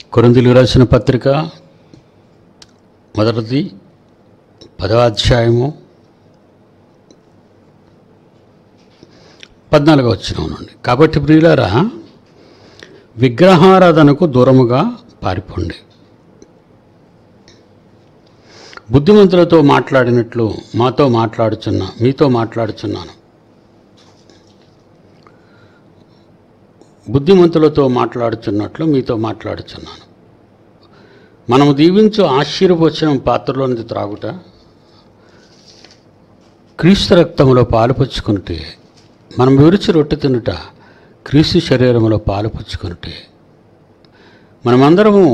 కొరిందులు రాసిన పత్రిక మొదటిది పదవ అధ్యాయము పద్నాలుగో వచ్చిన నుండి కాబట్టి ప్రియులారా విగ్రహారాధనకు దూరముగా పారిపోండి బుద్ధిమంతులతో మాట్లాడినట్లు మాతో మాట్లాడుచున్నా మీతో మాట్లాడుచున్నాను బుద్ధిమంతులతో మాట్లాడుచున్నట్లు మీతో మాట్లాడుచున్నాను మనము దీవించు ఆశీర్వచనం పాత్రలోనిది త్రాగుట క్రీస్తు రక్తంలో పాలు పుచ్చుకుంటే మనం విరిచి రొట్టె తినుట క్రీస్తు శరీరంలో పాలు పుచ్చుకుంటే మనమందరము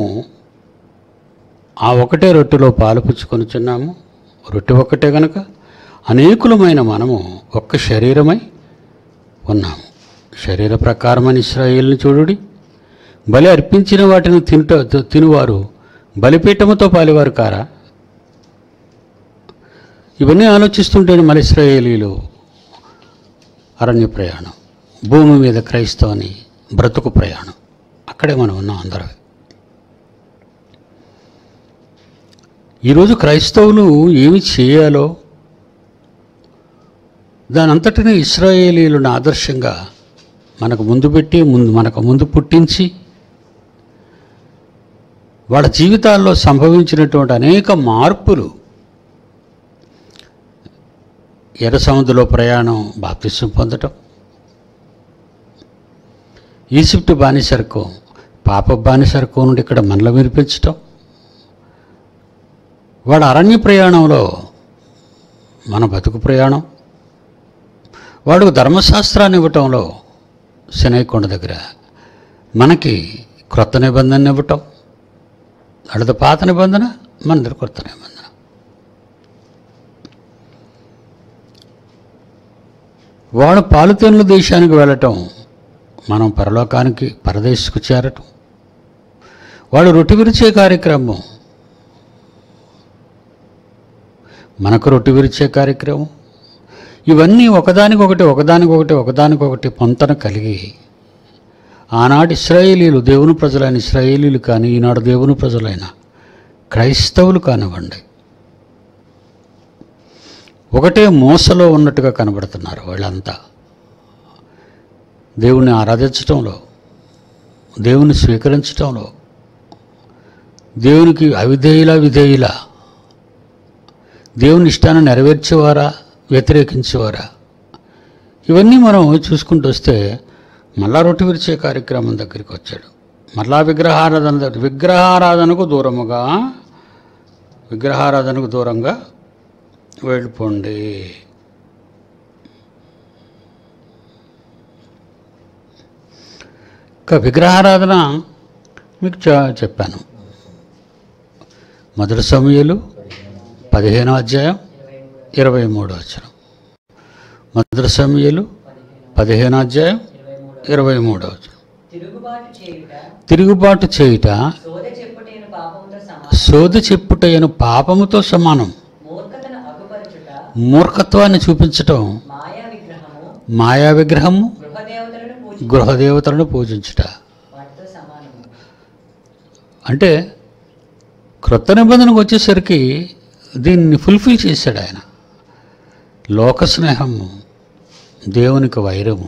ఆ ఒకటే రొట్టెలో పాలు పుచ్చుకొనుచున్నాము రొట్టె ఒక్కటే గనుక అనేకులమైన మనము ఒక్క శరీరమై ఉన్నాము శరీర ప్రకారమని ఇస్రాయేల్ని చూడుడి బలి అర్పించిన వాటిని తినుట తినువారు బలిపీఠముతో పాలివారు కారా ఇవన్నీ ఆలోచిస్తుంటేనే మన ఇస్రాయేలీలు అరణ్య ప్రయాణం భూమి మీద క్రైస్తవని బ్రతుకు ప్రయాణం అక్కడే మనం ఉన్నాం అందరం ఈరోజు క్రైస్తవులు ఏమి చేయాలో దాని అంతటినీ ఇస్రాయేలీలను ఆదర్శంగా మనకు ముందు పెట్టి ముందు మనకు ముందు పుట్టించి వాళ్ళ జీవితాల్లో సంభవించినటువంటి అనేక మార్పులు ఎర్ర సముద్రంలో ప్రయాణం బాప్తిసం పొందటం ఈజిప్ట్ బానిసరకు పాప బానిసరకు నుండి ఇక్కడ మనల వినిపించటం వాడు అరణ్య ప్రయాణంలో మన బతుకు ప్రయాణం వాడు ధర్మశాస్త్రాన్ని ఇవ్వటంలో శనైకొండ దగ్గర మనకి క్రొత్త నిబంధన ఇవ్వటం అడద పాత నిబంధన మన దగ్గర కొత్త నిబంధన వాడు పాలుతేనుల దేశానికి వెళ్ళటం మనం పరలోకానికి పరదేశకు చేరటం వాడు రొట్టె విరిచే కార్యక్రమం మనకు రొట్టె విరిచే కార్యక్రమం ఇవన్నీ ఒకదానికొకటి ఒకదానికొకటి ఒకదానికొకటి పొంతన కలిగి ఆనాడు ఇస్రాయేలీలు దేవుని ప్రజలైన ఇస్రాయేలీలు కానీ ఈనాడు దేవుని ప్రజలైన క్రైస్తవులు కానివ్వండి ఒకటే మోసలో ఉన్నట్టుగా కనబడుతున్నారు వాళ్ళంతా దేవుణ్ణి ఆరాధించటంలో దేవుని స్వీకరించటంలో దేవునికి అవిధేయులా విధేయులా దేవుని ఇష్టాన్ని నెరవేర్చేవారా వ్యతిరేకించేవారా ఇవన్నీ మనం చూసుకుంటూ వస్తే మళ్ళా రొట్టె విరిచే కార్యక్రమం దగ్గరికి వచ్చాడు మళ్ళా విగ్రహారాధన దగ్గర విగ్రహారాధనకు దూరముగా విగ్రహారాధనకు దూరంగా వెళ్ళిపోండి ఇక విగ్రహారాధన మీకు చె- చెప్పాను మొదటి సమయాలు పదిహేనో అధ్యాయం ఇరవై మూడో అధ్యాయం మొదటి సమయాలు పదిహేనో అధ్యాయం ఇరవై మూడో అధ్యాయం తిరుగుబాటు చేయుట తిరుగుబాటు చేయుట సోద చెప్పుటైన పాపముతో సమానం సోది చెప్పుటైన పాపముతో సమానం మూర్ఖతను అగుపరచుట మూర్ఖత్వాన్ని చూపించటం మాయా విగ్రహము మాయా విగ్రహము గృహదేవతలను పూజ గృహదేవతలను పూజించుట వాటితో సమానము అంటే క్రొత్త నిబంధనకు వచ్చేసరికి దీన్ని ఫుల్ఫిల్ చేశాడు ఆయన లోక స్నేహము దేవునికి వైరము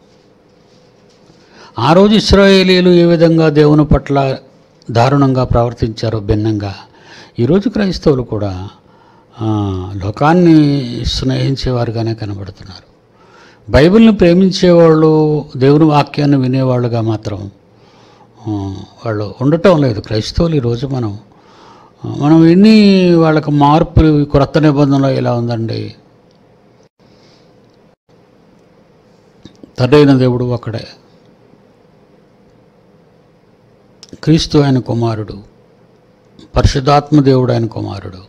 ఆ రోజు ఇస్రాయేలీలు ఏ విధంగా దేవుని పట్ల దారుణంగా ప్రవర్తించారో భిన్నంగా ఈరోజు క్రైస్తవులు కూడా ఆ, లోకాన్ని స్నేహించేవారుగానే కనబడుతున్నారు బైబిల్ని ప్రేమించేవాళ్ళు దేవుని వాక్యాన్ని వినేవాళ్ళుగా మాత్రం ఆ, వాళ్ళు ఉండటం లేదు క్రైస్తవులు ఈరోజు మనం ఆ, మనం ఎన్ని వాళ్ళకి మార్పులు ఈ క్రొత్త నిబంధనలో ఇలా ఉందండి తండ్రైన దేవుడు ఒకడే క్రీస్తు ఆయన కుమారుడు పరిశుద్ధాత్మ దేవుడు ఆయన కుమారుడు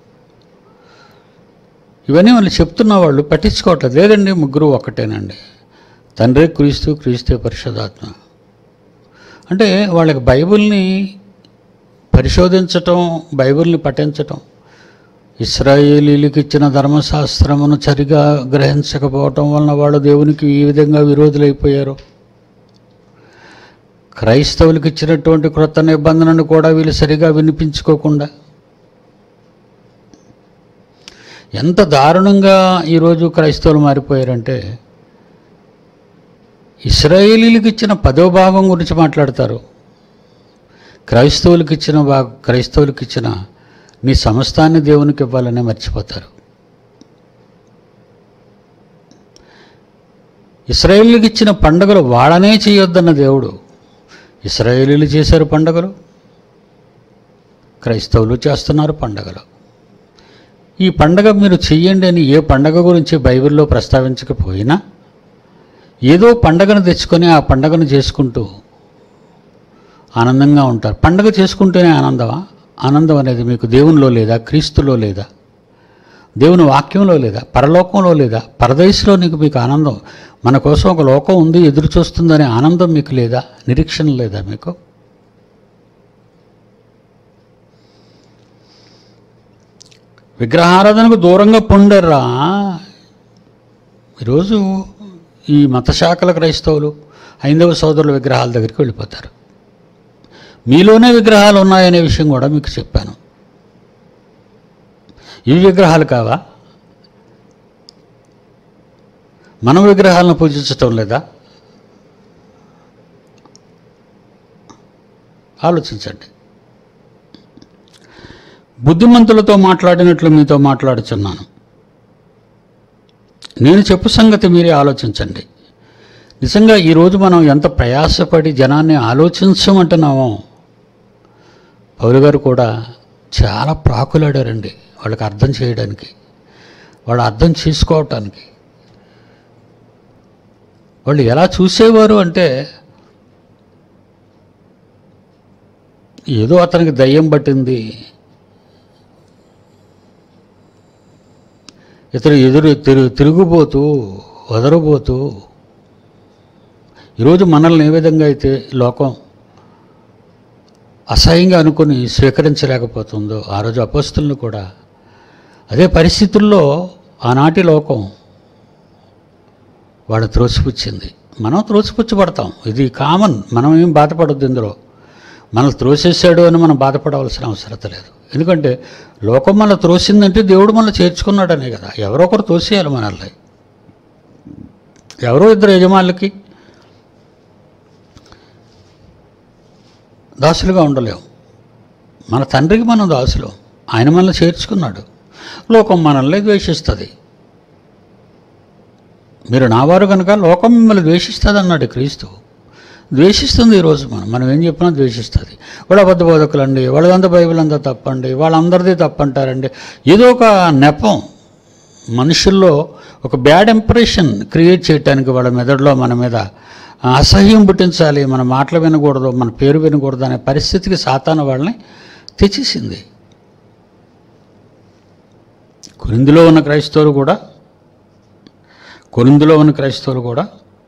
ఇవన్నీ వాళ్ళు చెప్తున్న వాళ్ళు పట్టించుకోవట్లేదు లేదండి ముగ్గురు ఒకటేనండి తండ్రి క్రీస్తు క్రీస్తే పరిశుద్ధాత్మ అంటే వాళ్ళకి బైబిల్ని పరిశోధించటం బైబిల్ని పఠించటం ఇస్రాయేలీలకు ఇచ్చిన ధర్మశాస్త్రమును సరిగా గ్రహించకపోవటం వలన వాళ్ళు దేవునికి ఈ విధంగా విరోధులైపోయారు క్రైస్తవులకు ఇచ్చినటువంటి క్రొత్త నిబంధనను కూడా వీళ్ళు సరిగా వినిపించుకోకుండా ఎంత దారుణంగా ఈరోజు క్రైస్తవులు మారిపోయారంటే ఇస్రాయేలీలకు ఇచ్చిన పదో భాగం గురించి మాట్లాడతారు క్రైస్తవులకు ఇచ్చిన భా క్రైస్తవులకు ఇచ్చిన నీ సమస్తాన్ని దేవునికి ఇవ్వాలని మర్చిపోతారు ఇస్రాయేలీలకు ఇచ్చిన పండుగలు వాళ్ళనే చేయొద్దన్న దేవుడు ఇస్రాయేలీలు చేశారు పండుగలు క్రైస్తవులు చేస్తున్నారు పండుగలు ఈ పండగ మీరు చెయ్యండి అని ఏ పండగ గురించి బైబిల్లో ప్రస్తావించకపోయినా ఏదో పండగను తెచ్చుకొని ఆ పండగను చేసుకుంటూ ఆనందంగా ఉంటారు పండగ చేసుకుంటేనే ఆనందమా ఆనందం అనేది మీకు దేవునిలో లేదా క్రీస్తులో లేదా దేవుని వాక్యంలో లేదా పరలోకంలో లేదా పరదేశంలో నీకు మీకు ఆనందం మన కోసం ఒక లోకం ఉంది ఎదురు చూస్తుందనే ఆనందం మీకు లేదా నిరీక్షణ లేదా మీకు విగ్రహారాధనకు దూరంగా పొండర్రా ఈరోజు ఈ మతశాఖల క్రైస్తవులు హైందవ సోదరుల విగ్రహాల దగ్గరికి వెళ్ళిపోతారు మీలోనే విగ్రహాలు ఉన్నాయనే విషయం కూడా మీకు చెప్పాను ఇవి విగ్రహాలు కావా మనం విగ్రహాలను పూజించటం లేదా ఆలోచించండి బుద్ధిమంతులతో మాట్లాడినట్లు మీతో మాట్లాడుచున్నాను నేను చెప్పు సంగతి మీరే ఆలోచించండి నిజంగా ఈరోజు మనం ఎంత ప్రయాసపడి జనాన్ని ఆలోచించమంటున్నామో పౌరు గారు కూడా చాలా ప్రాకులాడారండి వాళ్ళకి అర్థం చేయడానికి వాళ్ళు అర్థం చేసుకోవటానికి వాళ్ళు ఎలా చూసేవారు అంటే ఏదో అతనికి దయ్యం పట్టింది ఇతను ఎదురు తిరు తిరుగుబోతూ వదరబోతూ ఈరోజు మనల్ని ఏ విధంగా అయితే లోకం అసహ్యంగా అనుకుని స్వీకరించలేకపోతుందో ఆ రోజు అపస్తులను కూడా అదే పరిస్థితుల్లో ఆనాటి లోకం వాడు త్రోసిపుచ్చింది మనం త్రోసిపుచ్చబడతాం ఇది కామన్ మనం ఏం బాధపడొద్దు ఇందులో మనల్ని త్రోసేసాడు అని మనం బాధపడవలసిన అవసరం లేదు ఎందుకంటే లోకం మన త్రోసిందంటే దేవుడు మనల్ని చేర్చుకున్నాడనే కదా ఎవరో ఒకరు తోసేయాలి మనల్ని ఎవరో ఇద్దరు యజమానులకి దాసులుగా ఉండలేము మన తండ్రికి మనం దాసులు ఆయన మనల్ని చేర్చుకున్నాడు లోకం మనల్ని ద్వేషిస్తుంది మీరు నావారు కనుక లోకం మిమ్మల్ని ద్వేషిస్తుంది అన్నాడు క్రీస్తు ద్వేషిస్తుంది ఈరోజు మనం మనం ఏం చెప్పినా ద్వేషిస్తుంది వాళ్ళు అబద్ధ బోధకులండి వాళ్ళదంతా బైబిల్ అంతా తప్పండి వాళ్ళందరిది తప్పంటారండి ఏదో ఒక నెపం మనుషుల్లో ఒక బ్యాడ్ ఇంప్రెషన్ క్రియేట్ చేయడానికి వాళ్ళ మెదడులో మన మీద అసహ్యం పుట్టించాలి మన మాటలు వినకూడదు మన పేరు వినకూడదు అనే పరిస్థితికి సాతాను వాళ్ళని తెచ్చేసింది కొరిందులో ఉన్న క్రైస్తవులు కూడా కొరిందులో ఉన్న క్రైస్తవులు కూడా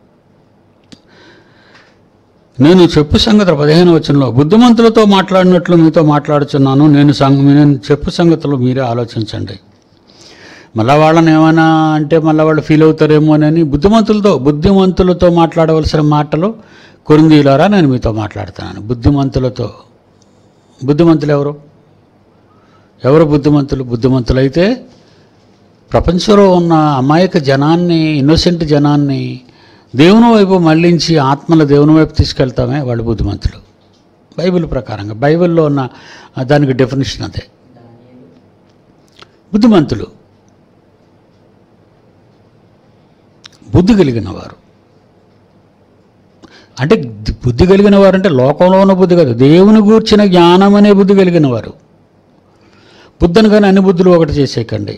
నేను చెప్పు సంగతి పదిహేను వచనంలో బుద్ధిమంతులతో మాట్లాడినట్లు మీతో మాట్లాడుచున్నాను నేను సంగ నేను చెప్పు సంగతులు మీరే ఆలోచించండి మళ్ళా వాళ్ళని ఏమైనా అంటే మళ్ళీ వాళ్ళు ఫీల్ అవుతారేమోనని బుద్ధిమంతులతో బుద్ధిమంతులతో మాట్లాడవలసిన మాటలు కొరిందీలారా నేను మీతో మాట్లాడుతున్నాను బుద్ధిమంతులతో బుద్ధిమంతులు ఎవరు ఎవరు బుద్ధిమంతులు బుద్ధిమంతులైతే ప్రపంచంలో ఉన్న అమాయక జనాన్ని ఇన్నోసెంట్ జనాన్ని దేవుని వైపు మళ్ళించి ఆత్మల దేవుని వైపు తీసుకెళ్తామే వాళ్ళు బుద్ధిమంతులు బైబిల్ ప్రకారంగా బైబిల్లో ఉన్న ఆ, దానికి డెఫినేషన్ అదే బుద్ధిమంతులు బుద్ధి కలిగిన వారు అంటే ది- బుద్ధి కలిగిన వారు అంటే లోకంలో ఉన్న బుద్ధి కాదు దేవుని గూర్చిన జ్ఞానం అనే బుద్ధి కలిగిన వారు బుద్ధను కానీ అన్ని బుద్ధులు ఒకటి చేసేయకండి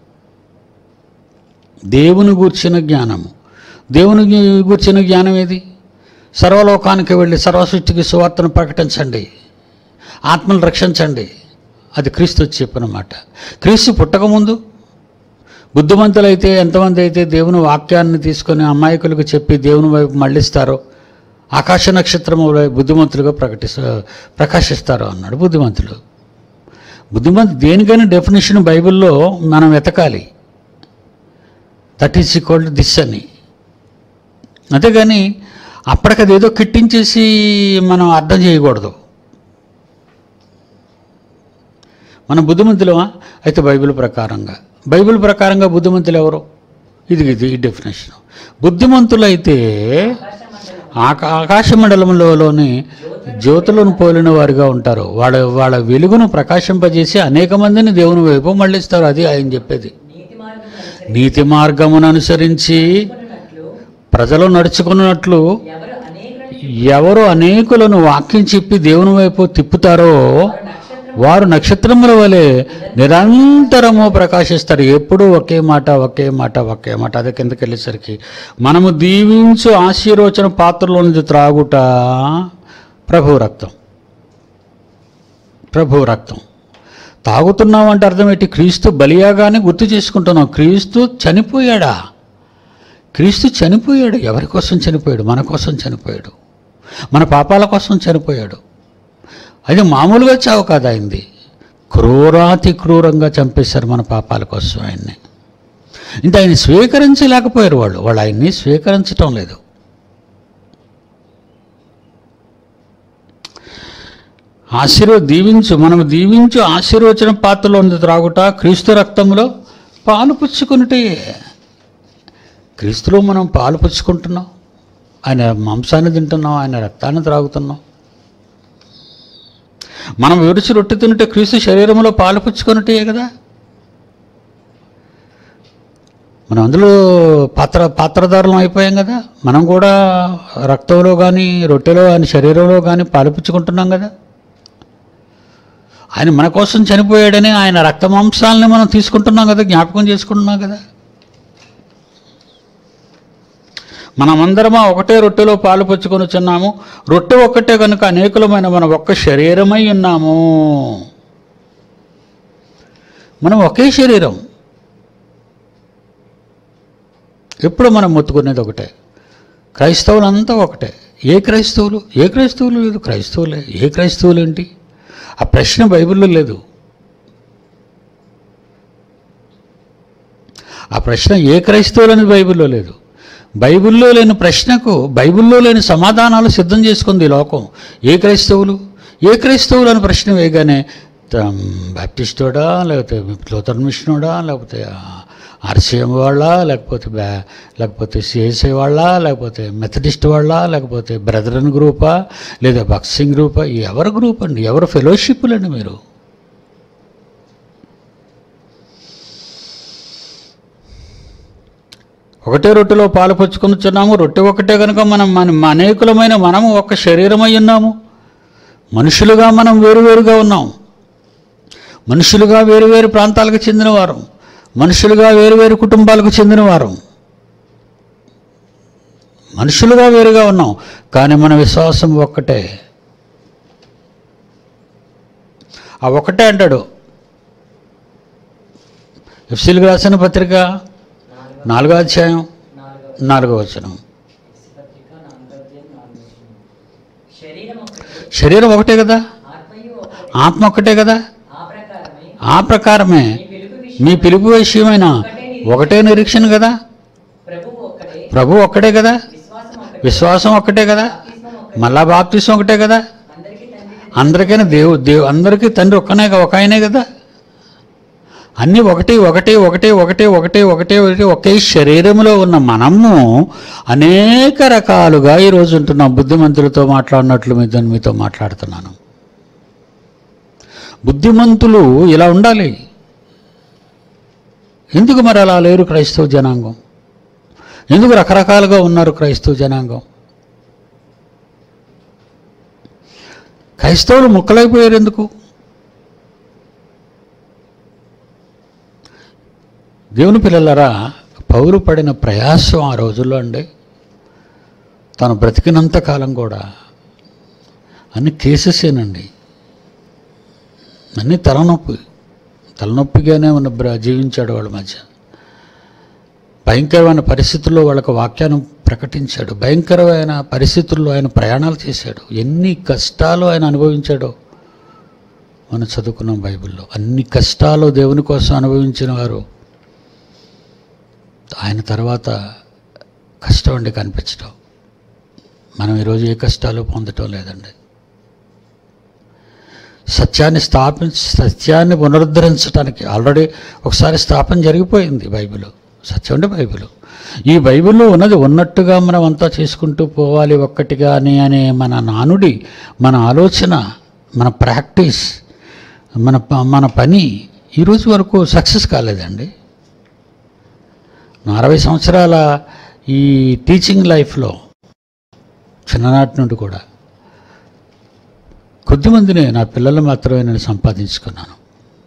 దేవుని గూర్చిన జ్ఞానము దేవుని గు- గూర్చిన జ్ఞానం ఏది సర్వలోకానికి వెళ్ళి సర్వసృష్టికి సువార్తను ప్రకటించండి ఆత్మను రక్షించండి అది క్రీస్తు వచ్చి చెప్పిన మాట క్రీస్తు పుట్టకముందు బుద్ధిమంతులైతే ఎంతమంది అయితే దేవుని వాక్యాన్ని తీసుకొని అమాయకులకు చెప్పి దేవుని వైపు మళ్ళిస్తారో ఆకాశ నక్షత్రము వలె బుద్ధిమంతులుగా ప్రకటిస్త ప్రకాశిస్తారో అన్నాడు బుద్ధిమంతులు బుద్ధిమంతు దేనికైనా డెఫినేషన్ బైబిల్లో మనం వెతకాలి that is equal to this అని అంతేగాని అప్పటికదేదో కిట్టించేసి మనం అర్థం చేయకూడదు మన బుద్ధిమంతులమా అయితే బైబిల్ ప్రకారంగా బైబిల్ ప్రకారంగా బుద్ధిమంతులు ఎవరు ఇది ఇది ఈ డెఫినేషన్ బుద్ధిమంతులైతే ఆకాశమండలం ఆకా ఆకాశ మండలంలోని జ్యోతులను పోలిన వారిగా ఉంటారు వాళ్ళ వాళ్ళ వెలుగును ప్రకాశింపజేసి అనేక మందిని దేవుని వైపు మళ్ళిస్తారు అది ఆయన చెప్పేది నీతి మార్గం నీతి మార్గమును అనుసరించి అనుసరించినట్లు ప్రజలు నడుచుకున్నట్లు ఎవరు అనేకులను ఎవరు అనేకులను వాక్యం చెప్పి దేవుని వైపు తిప్పుతారో నక్షత్రం వారు నక్షత్రముల వలె నిరంతరము ప్రకాశిస్తారు ఎప్పుడూ ఒకే మాట ఒకే మాట ఒకే మాట అదే కిందకి వెళ్ళేసరికి మనము దీవించు ఆశీర్వచన పాత్రలో నుంచి త్రాగుట ప్రభు రక్తం ప్రభు రక్తం తాగుతున్నాం అంటే అర్థం ఏంటి క్రీస్తు బలియాగానే గుర్తు చేసుకుంటున్నాం క్రీస్తు చనిపోయాడా క్రీస్తు చనిపోయాడు ఎవరి కోసం చనిపోయాడు మన కోసం చనిపోయాడు మన పాపాల కోసం చనిపోయాడు అది మామూలుగా చావు కాదు ఆయనది క్రూరాతి క్రూరంగా చంపేశారు మన పాపాల కోసం ఆయన్ని ఇంకా ఆయన స్వీకరించలేకపోయారు వాళ్ళు వాళ్ళు ఆయన్ని స్వీకరించటం లేదు ఆశీర్వ దీవించు మనం దీవించు ఆశీర్వచన పాత్రలో ఉంది త్రాగుట క్రీస్తు రక్తంలో పాలు పుచ్చుకున్నటే క్రీస్తులో మనం పాలు పుచ్చుకుంటున్నాం ఆయన మాంసాన్ని తింటున్నాం ఆయన రక్తాన్ని త్రాగుతున్నాం మనం విడిచి రొట్టె తింటే క్రీస్తు శరీరంలో పాలు పుచ్చుకున్నట్టే కదా మనం అందులో పాత్ర పాత్రధారులం అయిపోయాం కదా మనం కూడా రక్తంలో కానీ రొట్టెలో ఆయన శరీరంలో కానీ పాలు పుచ్చుకుంటున్నాం కదా ఆయన మన కోసం చనిపోయాడని ఆయన రక్త మాంసాలని మనం తీసుకుంటున్నాం కదా జ్ఞాపకం చేసుకుంటున్నాం కదా మనమందరమా ఒకటే రొట్టెలో పాలు పుచ్చుకొని వచ్చున్నాము రొట్టె ఒక్కటే కనుక అనేకులమైన మనం ఒక్క శరీరమై ఉన్నాము మనం ఒకే శరీరం ఎప్పుడు మనం మొత్తుకునేది ఒకటే క్రైస్తవులంతా ఒకటే ఏ క్రైస్తవులు ఏ క్రైస్తవులు లేదు క్రైస్తవులే ఏ క్రైస్తవులు ఏంటి ఆ ప్రశ్న బైబిల్లో లేదు ఆ ప్రశ్న ఏ క్రైస్తవులు అనేది బైబిల్లో లేదు బైబిల్లో లేని ప్రశ్నకు బైబిల్లో లేని సమాధానాలు సిద్ధం చేసుకుంది ఈ లోకం ఏ క్రైస్తవులు ఏ క్రైస్తవులు అని ప్రశ్న వేయగానే త- బాప్టిస్టోడా లేకపోతే లూథరన్ మిషనోడా లేకపోతే ఆర్సీఎం వాళ్ళ లేకపోతే బ్యా లేకపోతే సిఎస్ఐ వాళ్ళ లేకపోతే మెథడిస్ట్ వాళ్ళ లేకపోతే బ్రదరన్ గ్రూపా లేదా బక్సింగ్ గ్రూపా ఎవరి గ్రూప్ అండి ఎవరు ఫెలోషిప్లండి మీరు ఒకటే రొట్టెలో పాలు పుచ్చుకొనుచున్నాము రొట్టె ఒకటే కనుక మనం మన అనేకులమైన మనము ఒక శరీరమై ఉన్నాము మనుషులుగా మనం వేరువేరుగా ఉన్నాం మనుషులుగా వేరువేరు ప్రాంతాలకు చెందినవారు మనుషులుగా వేరువేరు కుటుంబాలకు చెందినవారు మనుషులుగా వేరుగా ఉన్నాం కానీ మన విశ్వాసం ఒక్కటే ఆ ఒకటే అంటాడు ఎఫ్సీలకు రాసిన పత్రిక నాలుగో నాలుగో అధ్యాయం నాలుగో నాలుగో వచనం పత్రిక నాలుగో అధ్యాయం నాలుగో వచనం. శరీరం ఒకటి శరీరం ఒకటే కదా ఆత్మయు ఒకటి ఆత్మ ఒకటే కదా ఆ ప్రకారమే ఆ ప్రకారమే మీ పిలుపు విషయం మీ పిలుపు విషయమైన ఒకటే నిరీక్షణ కదా ప్రభువు ఒక్కడే ప్రభు ఒక్కటే కదా విశ్వాసం ఒకటే విశ్వాసం ఒక్కటే కదా బాప్తిస్మం ఒకటే మళ్ళా బాప్తిసం ఒకటే కదా అందరికీ తండ్రి అందరికైనా దేవు దేవు అందరికీ తండ్రి ఒక్కనే ఒక ఆయనే కదా అన్నీ ఒకటి ఒకటి ఒకటి ఒకటి ఒకటి ఒకటి ఒకటి ఒకే శరీరంలో ఉన్న మనము అనేక రకాలుగా ఈరోజు ఉంటున్నాం బుద్ధిమంతులతో మాట్లాడినట్లు మీతో మీతో మాట్లాడుతున్నాను బుద్ధిమంతులు ఇలా ఉండాలి ఎందుకు మరి అలా లేరు క్రైస్తవ జనాంగం ఎందుకు రకరకాలుగా ఉన్నారు క్రైస్తవ జనాంగం క్రైస్తవులు ముక్కలైపోయారు ఎందుకు దేవుని పిల్లలరా పౌరు పడిన ప్రయాసం ఆ రోజుల్లో అండి తను బ్రతికినంత కాలం కూడా అన్ని కేసెసేనండి అన్ని తలనొప్పి తలనొప్పిగానే ఉన్న బ్ర- జీవించాడు వాళ్ళ మధ్య భయంకరమైన పరిస్థితుల్లో వాళ్ళకు వాక్యాన్ని ప్రకటించాడు భయంకరమైన పరిస్థితుల్లో ఆయన ప్రయాణాలు చేశాడు ఎన్ని కష్టాలు ఆయన అనుభవించాడో మనం చదువుకున్నాం బైబిల్లో అన్ని కష్టాలు దేవుని కోసం అనుభవించిన వారు ఆయన తర్వాత కష్టం అండి కనిపించడం మనం ఈరోజు ఏ కష్టాలు పొందటం లేదండి సత్యాన్ని స్థాపించ సత్యాన్ని పునరుద్ధరించడానికి ఆల్రెడీ ఒకసారి స్థాపన జరిగిపోయింది బైబిల్ సత్యం అంటే బైబిల్ ఈ బైబిల్లో ఉన్నది ఉన్నట్టుగా మనం అంతా చేసుకుంటూ పోవాలి ఒక్కటిగానే అనే మన నానుడి మన ఆలోచన మన ప్రాక్టీస్ మన ప- మన పని ఈరోజు వరకు సక్సెస్ కాలేదండి నా అరవై సంవత్సరాల ఈ టీచింగ్ లైఫ్లో చిన్ననాటి నుండి కూడా కొద్దిమందినే నా పిల్లలు మాత్రమే నేను సంపాదించుకున్నాను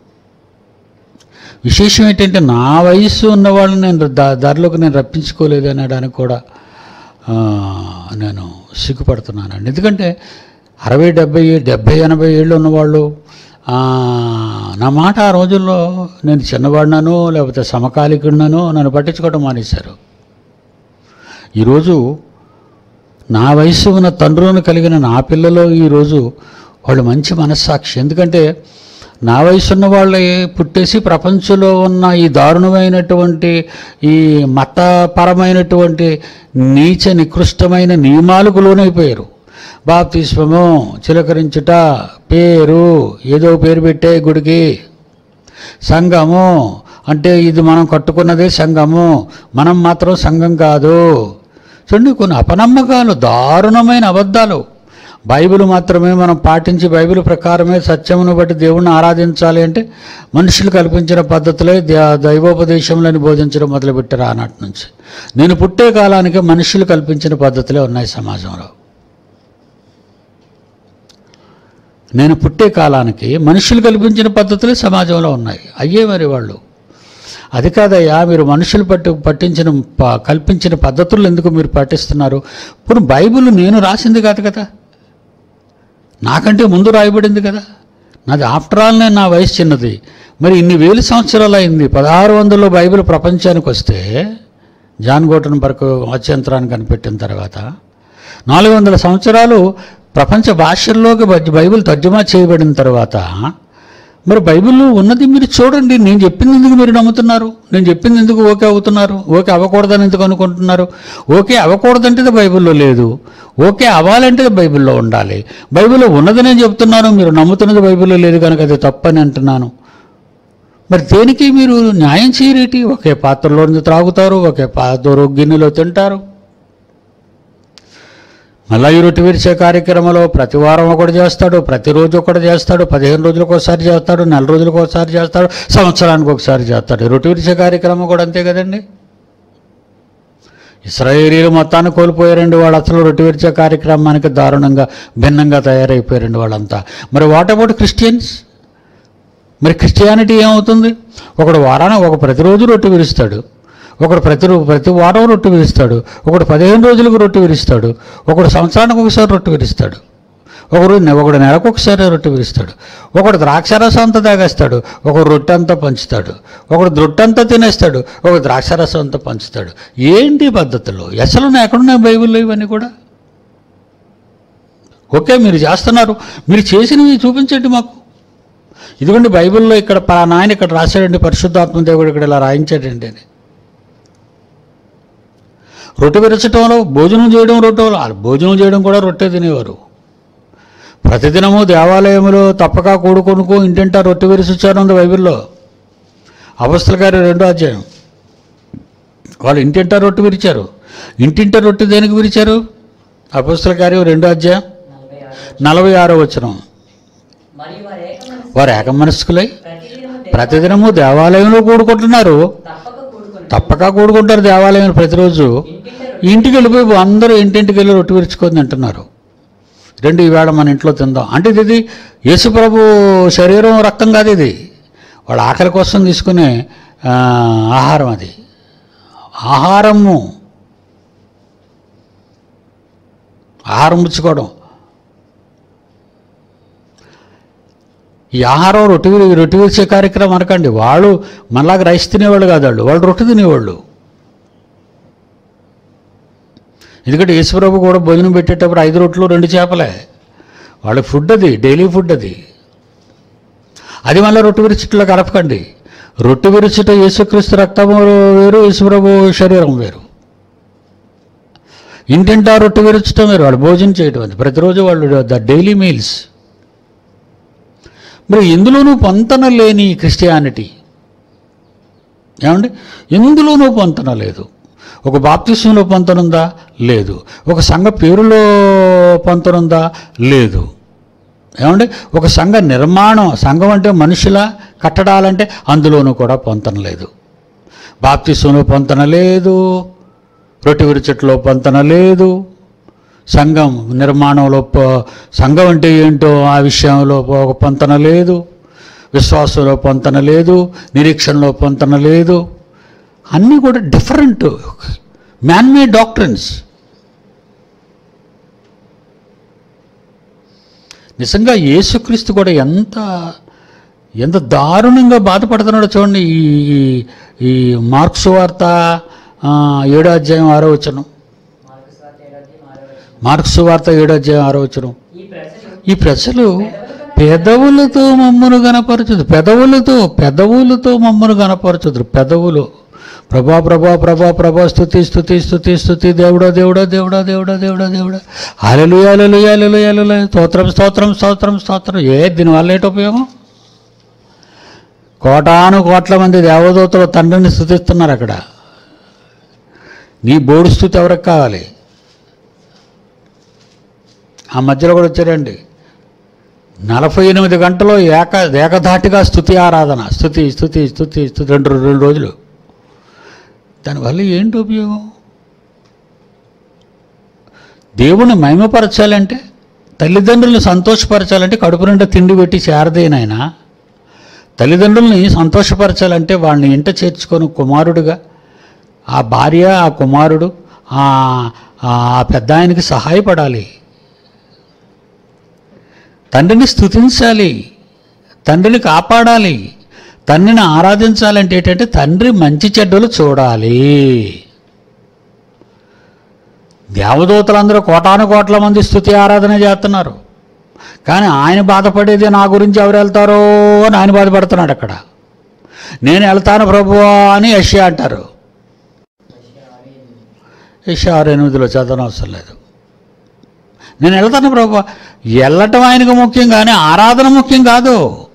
విశేషం ఏంటంటే నా వయస్సు ఉన్న వాళ్ళని నేను దా దారిలోకి నేను రప్పించుకోలేదు అనడానికి కూడా ఆ, నేను సిగ్గుపడుతున్నానండి ఎందుకంటే అరవై డెబ్బై డెబ్బై ఎనభై ఏళ్ళు ఉన్నవాళ్ళు ఆ, నా మాట ఆ రోజుల్లో నేను చిన్నవాడినాను లేకపోతే సమకాలికుడినాను నన్ను పట్టించుకోవడం మానేశారు ఈరోజు నా వయసు ఉన్న తండ్రులను కలిగిన నా పిల్లలు ఈరోజు వాళ్ళు మంచి మనస్సాక్షి ఎందుకంటే నా వయసు ఉన్న వాళ్ళే పుట్టేసి ప్రపంచంలో ఉన్న ఈ దారుణమైనటువంటి ఈ మతపరమైనటువంటి నీచ నికృష్టమైన నియమాలకు లోనైపోయారు బాప్తిస్మము చిలకరించుట పేరు ఏదో పేరు పెట్టే గుడికి సంఘము అంటే ఇది మనం కట్టుకున్నదే సంఘము మనం మాత్రం సంఘం కాదు చూడండి కొన్ని అపనమ్మకాలు దారుణమైన అబద్ధాలు బైబిల్ మాత్రమే మనం పాటించి బైబిల్ ప్రకారమే సత్యమును బట్టి దేవుణ్ణి ఆరాధించాలి అంటే మనుషులు కల్పించిన పద్ధతులే ద- దైవోపదేశంలోని బోధించడం మొదలుపెట్టారు ఆనాటి నుంచి నేను పుట్టే కాలానికి మనుషులు కల్పించిన పద్ధతులే ఉన్నాయి సమాజంలో నేను పుట్టే కాలానికి మనుషులు కల్పించిన పద్ధతులే సమాజంలో ఉన్నాయి అయ్యే మరి వాళ్ళు అది కాదయ్యా మీరు మనుషులు పట్టు పట్టించిన ప- కల్పించిన పద్ధతులు ఎందుకు మీరు పాటిస్తున్నారు ఇప్పుడు బైబిల్ నేను రాసింది కాదు కదా నాకంటే ముందు రాయబడింది కదా నాది ఆఫ్టర్ ఆల్ నేను నా వయసు చిన్నది మరి ఇన్ని వేల సంవత్సరాలు అయింది పదహారు వందల్లో బైబిల్ ప్రపంచానికి వస్తే జాన్ గోటన్ బర్క్ వాచ్యంత్రాన్ని కనిపెట్టిన తర్వాత నాలుగు వందల సంవత్సరాలు ప్రపంచ భాషల్లోకి బ- బైబిల్ తర్జుమా చేయబడిన తర్వాత మరి బైబిల్లో ఉన్నది మీరు చూడండి నేను చెప్పింది ఎందుకు మీరు నమ్ముతున్నారు నేను చెప్పింది ఎందుకు ఓకే అవుతున్నారు ఓకే అవ్వకూడదని ఎందుకు అనుకుంటున్నారు ఓకే అవ్వకూడదంటే బైబిల్లో లేదు ఓకే అవ్వాలంటే బైబిల్లో ఉండాలి బైబిల్లో ఉన్నది నేను చెప్తున్నాను మీరు నమ్ముతున్నది బైబిల్లో లేదు కనుక అది తప్పని అంటున్నాను మరి దేనికి మీరు న్యాయం చేయరేటి ఒకే పాత్రలో నుంచి త్రాగుతారు ఒకే పాత్ర గిన్నెలో తింటారు మళ్ళా ఈ రొట్టె విరిచే కార్యక్రమంలో ప్రతి వారం ఒకటి చేస్తాడు ప్రతిరోజు ఒకటి చేస్తాడు పదిహేను రోజులకు ఒకసారి చేస్తాడు నెల రోజులకు ఒకసారి చేస్తాడు సంవత్సరానికి ఒకసారి చేస్తాడు ఈ రొట్టె విరిచే కార్యక్రమం కూడా అంతే కదండి ఇస్రాయేలీలు మొత్తాన్ని కోల్పోయారండి వాళ్ళు అసలు రొట్టె విరిచే కార్యక్రమానికి దారుణంగా భిన్నంగా తయారైపోయారండి వాళ్ళంతా మరి వాట్ అబౌట్ క్రిస్టియన్స్ మరి క్రిస్టియానిటీ ఏమవుతుంది ఒకడు వారాన ఒక ప్రతిరోజు రొట్టె విరుస్తాడు ఒకడు ప్రతి రో- ప్రతి వారం రొట్టె విరుస్తాడు ఒకడు పదిహేను రోజులకు రొట్టె విరుస్తాడు ఒకడు సంవత్సరానికి ఒకసారి రొట్టె విరుస్తాడు ఒకడు నె- ఒకడు నెలకు ఒకసారి రొట్టె విరుస్తాడు ఒకడు ద్రాక్షారసం అంతా తాగేస్తాడు ఒకడు రొట్టె అంతా పంచుతాడు ఒకడు రొట్టె అంతా తినేస్తాడు ఒకడు ద్రాక్షారసం అంతా పంచుతాడు ఏంటి ఈ పద్ధతులు అసలు ఎక్కడున్నాయి బైబిల్లో ఇవన్నీ కూడా ఓకే మీరు చేస్తున్నారు మీరు చేసినవి చూపించండి మాకు ఇదిగోండి బైబిల్లో ఇక్కడ పా నాయన ఇక్కడ రాశాడండి పరిశుద్ధాత్మ దేవుడు ఇక్కడ ఇలా రాయించాడండి అని రొట్టె విరచటంలో భోజనం చేయడం రొట్టెలో ఆ భోజనం చేయడం కూడా రొట్టె తినేవారు ప్రతిదినము దేవాలయంలో తప్పక కూడుకొనుకో ఇంటింటా రొట్టె విరిచిచ్చారు ఉంది బైబిల్లో అవస్థల గారి రెండో అధ్యాయం వాళ్ళు ఇంటింటా రొట్టె విరిచారు ఇంటింటా రొట్టె దేనికి విరిచారు అపస్తుల కార్యం రెండో అధ్యాయం నలభై ఆరు నలభై ఆరో వచనం మరియు వారు ఏక మనసు వారు ఏకమనస్కులై ప్రతిదినము దే- ప్రతిదినము దేవాలయంలో కూడుకుంటున్నారు తప్పక కూడుకొని తప్పక కూడుకుంటారు దేవాలయం ప్రతిరోజు ఇంటింట ఇంటికి వెళ్ళిపోయి అందరూ ఇంటింటికి వెళ్ళి రొట్టె విరుచుకొని తింటున్నారు రెండు ఈవేళ మన ఇంట్లో తిందాం అంటే ఇది- ఇది యేసుప్రభు శరీరం రక్తం కాదు ఇది వాళ్ళ ఆకలి కోసం తీసుకునే ఆ, ఆహారం అది ఆహారము ఆహారం పుచ్చుకోవడం ఈ ఆహారం రొట్టె విరి- రొట్టె విరిచే కార్యక్రమం అనకండి వాళ్ళు మనలాగా రైస్ తినేవాళ్ళు కాదు వాళ్ళు వాళ్ళు రొట్టె తినేవాళ్ళు ఎందుకంటే యేసుప్రభు కూడా భోజనం పెట్టేటప్పుడు ఐదు రొట్లు రెండు చేపలే వాళ్ళ ఫుడ్ అది డైలీ ఫుడ్ అది అది మళ్ళీ రొట్టె విరుచుట్లో కలపకండి రొట్టె విరుచుట యేసుక్రీస్తు రక్తము వేరు యేసుప్రభు శరీరం వేరు ఇంటింటా రొట్టె విరుచడం వేరు వాళ్ళు భోజనం చేయడం అది ప్రతిరోజు వాళ్ళు ద డైలీ మీల్స్ మరి ఎందులోనూ పొంతన లేని క్రిస్టియానిటీ ఏమండి ఎందులోనూ పొంతన లేదు ఒక బాప్తిస్యంలో పొంతనుందా లేదు ఒక సంఘ పేరులో పొంతనుందా లేదు ఏమండి ఒక సంఘ నిర్మాణం సంఘం అంటే మనుషుల కట్టడాలంటే అందులోనూ కూడా పొంతన లేదు బాప్తిస్యంలో పొంతన లేదు రొట్టె విరుచట్లో పొంతన లేదు సంఘం నిర్మాణంలో ప- సంఘం అంటే ఏంటో ఆ విషయంలో ఒక పొంతన లేదు విశ్వాసంలో పొంతన లేదు నిరీక్షణలో పొంతన లేదు అన్నీ కూడా డిఫరెంట్ మ్యాన్ మేడ్ డాక్టర్స్ నిజంగా యేసుక్రీస్తు కూడా ఎంత ఎంత దారుణంగా బాధపడుతున్నాడో చూడండి ఈ ఈ- ఈ మార్క్స్ వార్త ఆ, ఏడో అధ్యాయం ఆరో వచ్చను మార్కు స్వార్థ ఏడాది మారవచ్చు మార్క్స్ వార్త ఏడో అధ్యాయం ఆరో వచ్చను ఈ ప్రజలు ఈ ప్రజలు పెదవులతో మమ్మను గనపరచుదు పెదవులతో పెదవులతో మమ్మను గనపరచుదురు పెదవులు ప్రభా ప్రభా ప్రభా ప్రభా స్థుతి స్థుతి స్థుతి స్థుతి దేవుడా దేవుడా దేవుడా దేవుడా దేవుడా దేవుడా అలలు అలలు అలలు అలలు స్తోత్రం స్తోత్రం స్తోత్రం స్తోత్రం ఏ దీనివల్ల ఏంటి ఉపయోగం కోటాను కోట్ల మంది దేవదూతలు తండ్రిని స్థుతిస్తున్నారు అక్కడ నీ బోడు స్థుతి ఎవరికి కావాలి ఆ మధ్యలో కూడా వచ్చారండి నలభై ఎనిమిది గంటలు ఏక ఏకధాటిగా స్థుతి ఆరాధన స్థుతి స్థుతి స్థుతి స్థుతి రెండు రెండు రోజులు దానివల్ల ఏంటి ఉపయోగం దేవుని మహిమపరచాలంటే తల్లిదండ్రులను సంతోషపరచాలంటే కడుపు నిండా తిండి పెట్టి చేరదేనాయన తల్లిదండ్రుల్ని సంతోషపరచాలంటే వాళ్ళని ఇంట చేర్చుకొని కుమారుడుగా ఆ భార్య ఆ కుమారుడు ఆ ఆ పెద్ద ఆయనకి సహాయపడాలి తండ్రిని స్తుతించాలి తండ్రిని కాపాడాలి తండ్రిని ఆరాధించాలంటే ఏంటంటే తండ్రి మంచి చెడ్డలు చూడాలి దేవదూతలందరూ కోటాను కోట్ల మంది స్థుతి ఆరాధన చేస్తున్నారు కానీ ఆయన బాధపడేది నా గురించి ఎవరు వెళ్తారో అని ఆయన బాధపడుతున్నాడు అక్కడ నేను వెళ్తాను ప్రభువా అని యష్యా అంటారు యష్యా ఆరు ఎనిమిదిలో చదవనవసరం లేదు నేను వెళ్తాను ప్రభు వెళ్ళటం ఆయనకు ముఖ్యం కానీ ఆరాధన ముఖ్యం కాదు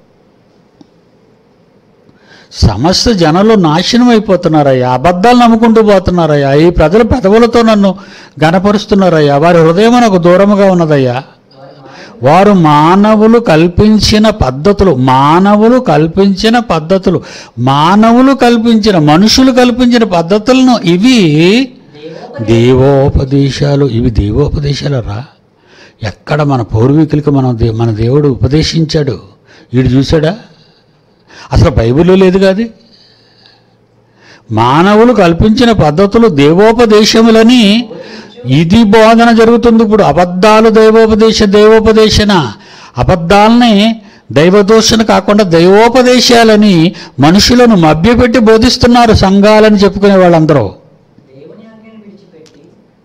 సమస్త జనులు నాశనం అయిపోతున్నారయ్యా అబద్ధాలు నమ్ముకుంటూ పోతున్నారయ్యా ఈ ప్రజలు పెదవులతో నన్ను గనపరుస్తున్నారయ్యా వారి హృదయం నాకు దూరముగా ఉన్నదయ్యా వారు మానవులు కల్పించిన పద్ధతులు మానవులు కల్పించిన పద్ధతులు మానవులు కల్పించిన మనుషులు కల్పించిన పద్ధతులను ఇవి దేవోపదేశాలు ఇవి దేవోపదేశాలు రా ఎక్కడ మన పూర్వీకులకి మన దే మన దేవుడు ఉపదేశించాడు వీడు చూశాడా అసలు బైబిల్లో లేదు కాదు మానవులు కల్పించిన పద్ధతులు దేవోపదేశములని ఇది బోధన జరుగుతుంది ఇప్పుడు అబద్ధాలు దైవోపదేశ దైవోపదేశన అబద్ధాలని దైవదోషణ కాకుండా దైవోపదేశాలని మనుషులను మభ్యపెట్టి బోధిస్తున్నారు సంఘాలని చెప్పుకునే వాళ్ళందరూ దేవుని ఆజ్ఞను విడిచిపెట్టి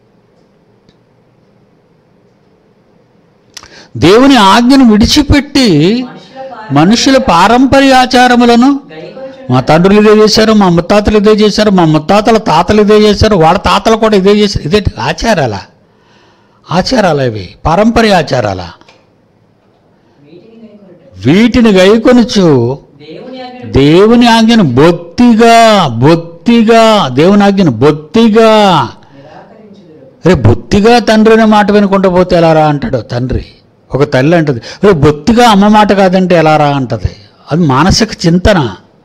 దేవుని ఆజ్ఞను విడిచిపెట్టి మనుషుల మనుషుల పారంపర్య ఆచారములను గైకొనుచున్న మా తండ్రులు ఇదే చేశారు మా ముత్తాతలు ఇదే చేశారు మా ముత్తాతల తాతలు ఇదే చేశారు వాళ్ళ తాతలు కూడా ఇదే చేశారు ఇదే ఆచారాలా ఆచారాలా ఇవి పారంపర్య ఆచారాలా వీటిని గైకొనుట వీటిని గైకొనుచు దేవుని ఆజ్ఞను దేవుని ఆజ్ఞను బొత్తిగా బొత్తిగా దేవుని ఆజ్ఞను బొత్తిగా నిరాకరించుదురు రే బొత్తిగా తండ్రి అనే మాట వినుకుంటూ పోతే ఎలారా అంటాడు తండ్రి ఒక తల్లి అంటది రే బొత్తిగా అమ్మ మాట కాదంటే ఎలారా అంటది అది మానసిక చింతన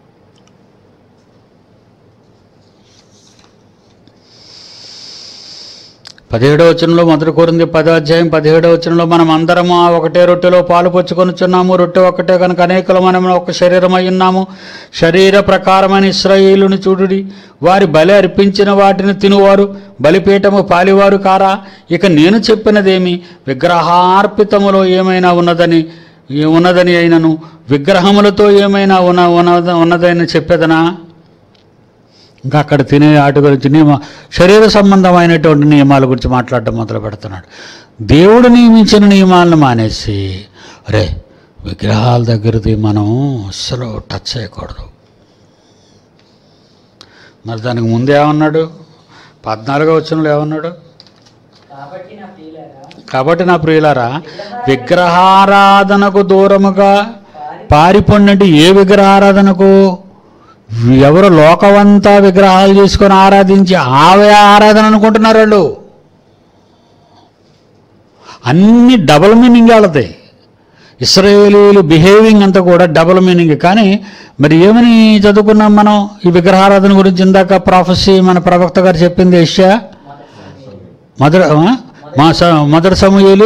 పదిహేడవ వచనంలో మొదటి కోరింది పదో అధ్యాయం పదిహేడవ వచనంలో మనం అందరము ఆ ఒకటే రొట్టెలో పాలు పుచ్చుకొనుచున్నాము రొట్టె ఒకటే కనుక అనేకులు మనం ఒక శరీరమై ఉన్నాము శరీర ప్రకారమైన ఇస్రాయేలుని చూడుడి వారి బలి అర్పించిన వాటిని తినువారు బలిపీఠము పాలివారు కారా ఇక నేను చెప్పినదేమి విగ్రహార్పితములో ఏమైనా ఉన్నదని ఉన్నదని అయినను విగ్రహములతో ఏమైనా ఉన్న ఉన్నద ఉన్నదని చెప్పేదనా ఇంకా అక్కడ తినే వాటి గురించి నియమ శరీర సంబంధమైనటువంటి నియమాల గురించి మాట్లాడడం మొదలు పెడుతున్నాడు దేవుడు నియమించిన నియమాలను మానేసి అరే విగ్రహాల దగ్గరది మనం అస్సలు టచ్ చేయకూడదు మరి దానికి ముందు ఏమన్నాడు పద్నాలుగో వచనంలో ఏమన్నాడు కాబట్టి నా ప్రియులారా కాబట్టి నా ప్రియులారా విగ్రహారాధనకు దూరముగా పారి పారిపోండి ఏ విగ్రహారాధనకు ఎవరు లోకమంతా విగ్రహాలు చేసుకొని ఆరాధించి ఆవే ఆరాధన అనుకుంటున్నారు వాళ్ళు అన్ని డబుల్ మీనింగ్ వాళ్ళది ఇస్రాయేలీలు బిహేవింగ్ అంతా కూడా డబుల్ మీనింగ్ కానీ మరి ఏమని చదువుకున్నాం మనం ఈ విగ్రహారాధన గురించి ఇందాక ప్రాఫెసీ మన ప్రవక్త గారు చెప్పింది ఏషియా మొదటి సమయంలో మదర్ ఆ? మా స మొదటి సమూహలు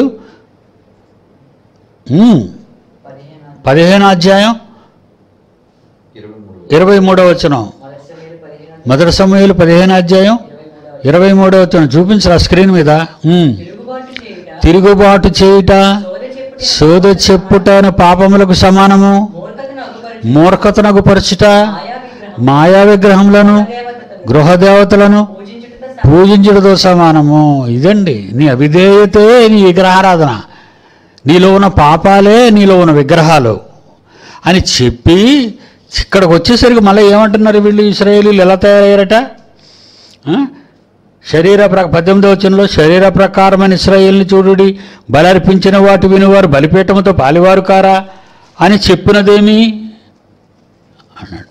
ఉమ్, పదిహేను పదిహేను అధ్యాయం ఇరవై మూడు ఇరవై మూడవ వచనం మొదటి సమయంలో పదిహేను మొదటి సమూహలు పదిహేను అధ్యాయం ఇరవై మూడవ ఇరవై మూడవ వచనం చూపించరా స్క్రీన్ మీద ఉమ్. తిరుగుబాటు చేయుట తిరుగుబాటు చేయుట సోద చెప్పుట సోద చెప్పుట అనే పాపములకు సమానము మూర్ఖతను అగుపరచు మూర్ఖతనకు పరచుట మాయా విగ్రహం మాయా విగ్రహములను దేవతలను గృహ దేవతలను పూజించుటతో పూజించడంతో సమానము ఇదండి నీ అవిధేయతే నీ విగ్రహారాధన నీలో ఉన్న పాపాలే నీలో ఉన్న విగ్రహాలు అని చెప్పి ఇక్కడికి వచ్చేసరికి మళ్ళీ ఏమంటున్నారు వీళ్ళు ఇస్రాయేలీలు ఎలా తయారయ్యారట ఆ? శరీర ప్ర పద్దెనిమిదవ వచనంలో శరీర ప్రకారమైన ఇస్రాయేల్ని చూడుడి బలర్పించిన వాటి వినివారు బలిపీఠముతో పాలివారు కారా అని చెప్పినదేమి అన్నాడు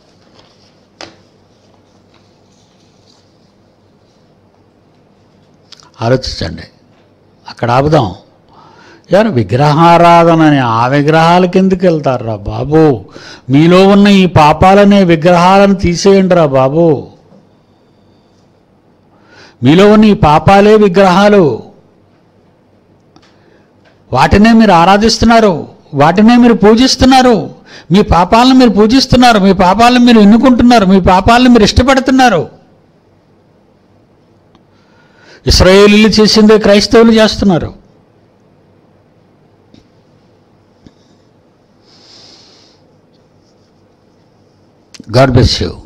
ఆలోచించండి అక్కడ ఆపుదాం ఎవరు విగ్రహారాధన అని ఆ విగ్రహాలకి ఎందుకు వెళ్తారా బాబు మీలో ఉన్న ఈ పాపాలనే విగ్రహాలను తీసేయండి రా బాబు మీలో ఉన్న ఈ పాపాలే విగ్రహాలు వాటినే మీరు ఆరాధిస్తున్నారు వాటినే మీరు పూజిస్తున్నారు మీ పాపాలను మీరు పూజిస్తున్నారు మీ పాపాలను మీరు ఎన్నుకుంటున్నారు మీ పాపాలను మీరు ఇష్టపడుతున్నారు ఇస్రాయేలీలు చేసిందే క్రైస్తవులు చేస్తున్నారు గాడ్ బ్లెస్ యూ